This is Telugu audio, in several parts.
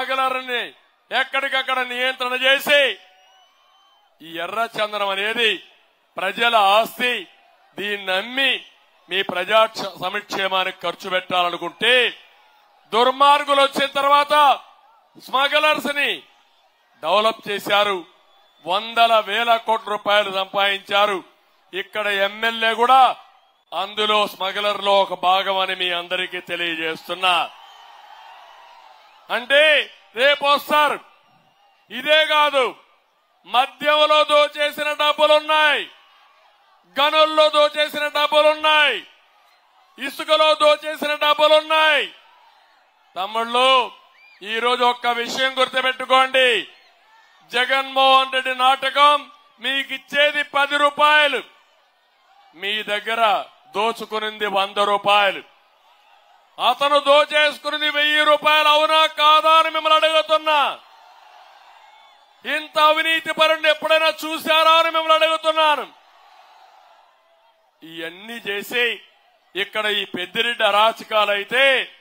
స్మగ్లర్ని ఎక్కడికక్కడ నియంత్రణ చేసి ఈ ఎర్ర చందనం అనేది ప్రజల ఆస్తి దీన్ని నమ్మి మీ ప్రజా క్ష- సంక్షేమానికి ఖర్చు పెట్టాలనుకుంటే దుర్మార్గులు వచ్చిన తర్వాత స్మగ్లర్స్ ని డెవలప్ చేశారు వందల వేల కోట్ల రూపాయలు సంపాదించారు ఇక్కడ ఎమ్మెల్యే కూడా అందులో స్మగ్లర్ లో ఒక భాగం అని మీ అందరికీ తెలియజేస్తున్నా అంటే రేపు వస్తారు ఇదే కాదు మద్యంలో దోచేసిన డబ్బులున్నాయి గనుల్లో దోచేసిన డబ్బులున్నాయి ఇసుకలో దోచేసిన డబ్బులున్నాయి తమ్ముళ్ళు ఈ రోజు ఒక్క విషయం గుర్తుపెట్టుకోండి జగన్మోహన్ రెడ్డి నాటకం మీకు ఇచ్చేది పది రూపాయలు మీ దగ్గర దోచుకునింది వంద రూపాయలు అతను దోచేసుకున్నది వెయ్యి రూపాయలు అవునా కాదా అని మిమ్మల్ని అడుగుతున్నా ఇంత అవినీతి పరుణ్ణి ఎప్పుడైనా చూశారా అని మిమ్మల్ని అడుగుతున్నాను ఇవన్నీ చేసి ఇక్కడ ఈ పెద్దిరెడ్డి అరాచకాలైతే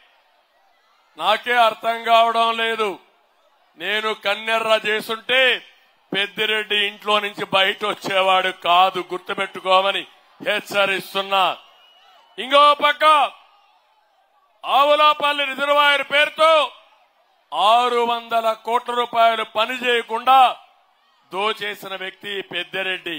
నాకే అర్థం కావడం లేదు నేను కన్నెర్ర చేసుంటే పెద్దిరెడ్డి ఇంట్లో నుంచి బయట వచ్చేవాడు కాదు గుర్తుపెట్టుకోమని హెచ్చరిస్తున్నా ఇంకో పక్క ఆవులాపల్లి రిజర్వాయర్ పేరుతో ఆరు వందల కోట్ల రూపాయలు పని చేయకుండా దోచేసిన వ్యక్తి పెద్దిరెడ్డి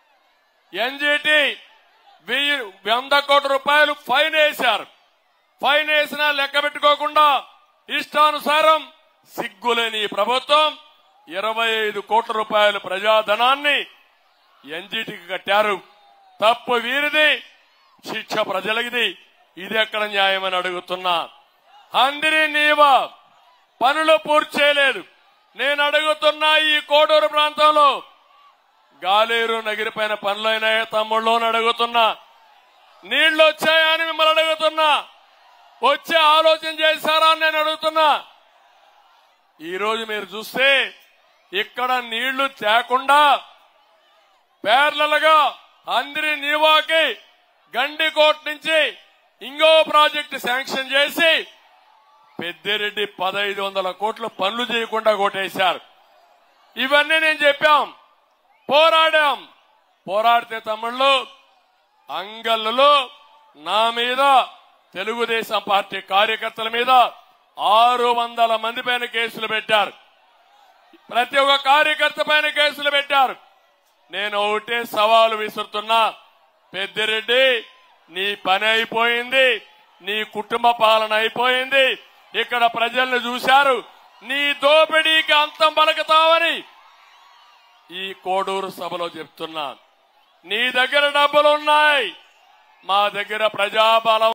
ఎన్జిటి వెయ్యి వంద కోట్ల రూపాయలు ఫైన్ వేశారు ఫైన్ వేసినా లెక్క పెట్టుకోకుండా ఇష్టానుసారం సిగ్గులేని ఈ ప్రభుత్వం ఇరవై ఐదు కోట్ల రూపాయల ప్రజాధనాన్ని ఎన్జిటికి కట్టారు తప్పు వీరిది శిక్ష ప్రజలకిది ఇది ఎక్కడ న్యాయమని అడుగుతున్నా అందరి నీవా పనులు పూర్తి చేయలేదు నేను అడుగుతున్నా ఈ కోడూరు ప్రాంతంలో గాలేరు నగిరిపైన పనులైనాయా తమ్ముళ్ళు అని అడుగుతున్నా నీళ్లు వచ్చాయా అని మిమ్మల్ని అడుగుతున్నా వచ్చే ఆలోచన చేశారా అని నేను అడుగుతున్నా ఈ రోజు మీరు చూస్తే ఇక్కడ నీళ్లు తేకుండా పేర్లలుగా అందరి నీవాకి గండికోట్ నుంచి ఇంకో ప్రాజెక్టు శాంక్షన్ చేసి పెద్దిరెడ్డి పదహైదు వందల కోట్లు పనులు చేయకుండా కొట్టేశారు ఇవన్నీ నేను చెప్పాం పోరాడాం పోరాడితే తమ్ముళ్ళు అంగళ్ళలో నా మీద తెలుగుదేశం పార్టీ కార్యకర్తల మీద ఆరు వందల మంది పైన కేసులు పెట్టారు ప్రతి ఒక్క కార్యకర్త పైన కేసులు పెట్టారు నేను ఒకటే సవాలు విసురుతున్నా పెద్దిరెడ్డి నీ పని అయిపోయింది నీ కుటుంబ పాలన అయిపోయింది ఇక్కడ ప్రజల్ని చూశారు నీ దోపిడీకి అంతం పలుకుతావని ఈ కోడూరు సభలో చెప్తున్నా నీ దగ్గర డబ్బులున్నాయి మా దగ్గర ప్రజాబలం